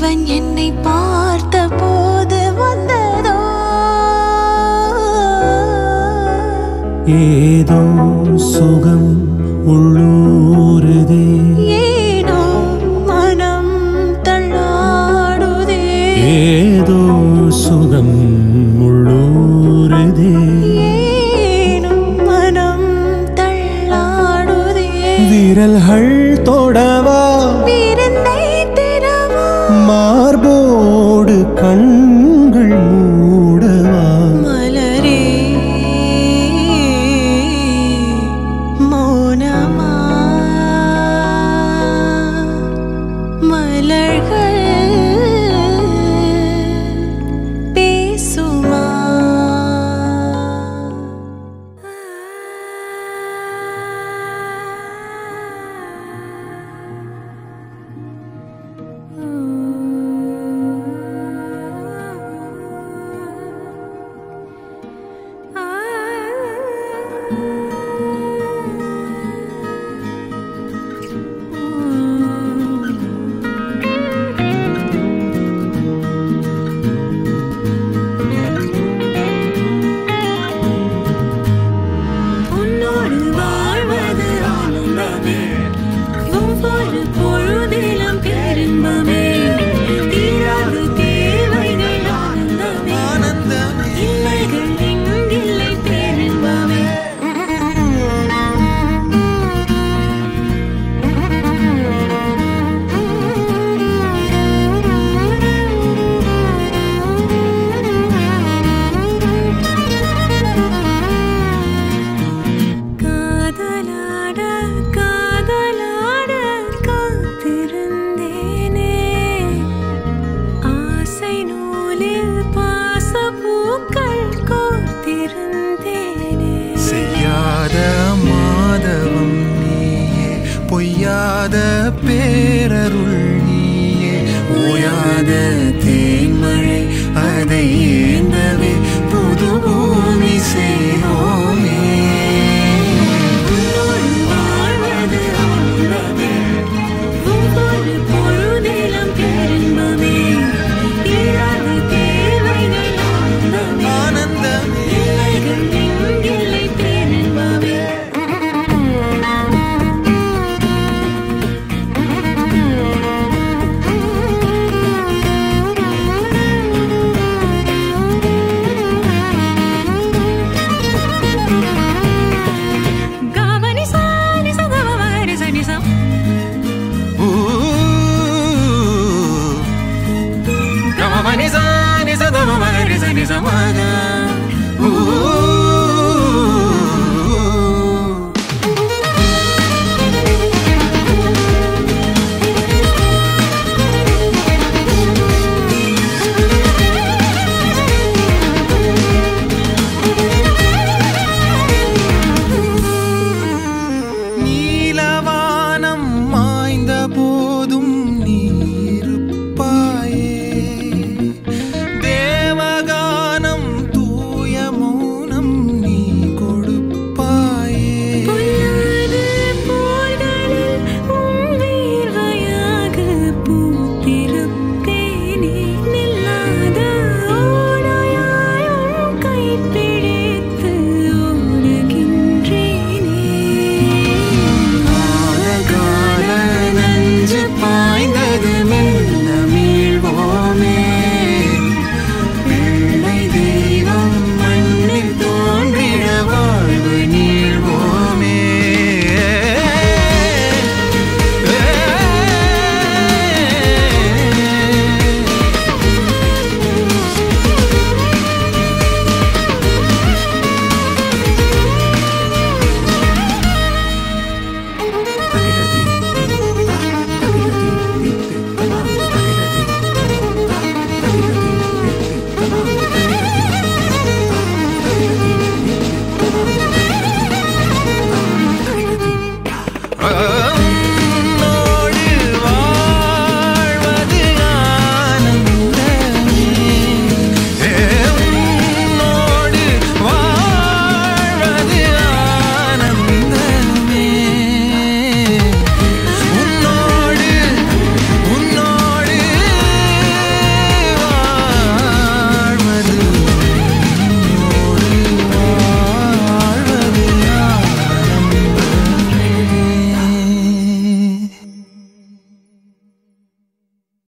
ஜீவன் என்னை பார்த்த போது வந்ததோ ஏதோ சுகம் உள்ளூருதே ஏனோ மனம் தள்ளாடுதே ஏதோ சுகம் உள்ளூருதே ஏனோ மனம் தள்ளாடுதே விரல்கள் தொடவா விருந்தை திறவா மார்போடு கண்கள் மூடவா மலரே மௌனமா மலர்கள் பேசுமா உன்னோடு வாழ்வது ஆனந்தமே ஒவ்வொரு பொழுதிலும் பெரும்பமே தீராது தேவைகள் ஆனந்தமே இல்லைகள் எங்கில்லை பெரும்பமே காதலாட காதலாட காத்திருந்தேனே ஆசை நூலில் பாசப்பூக்கள் கோர்த்திருந்தேனே செய்யாத மாதவம் நீயே பொய்யாத பேரருள் நீயே ஓயாத தேன்மழை அதை ஏந்தவே புது பூமி சேரோ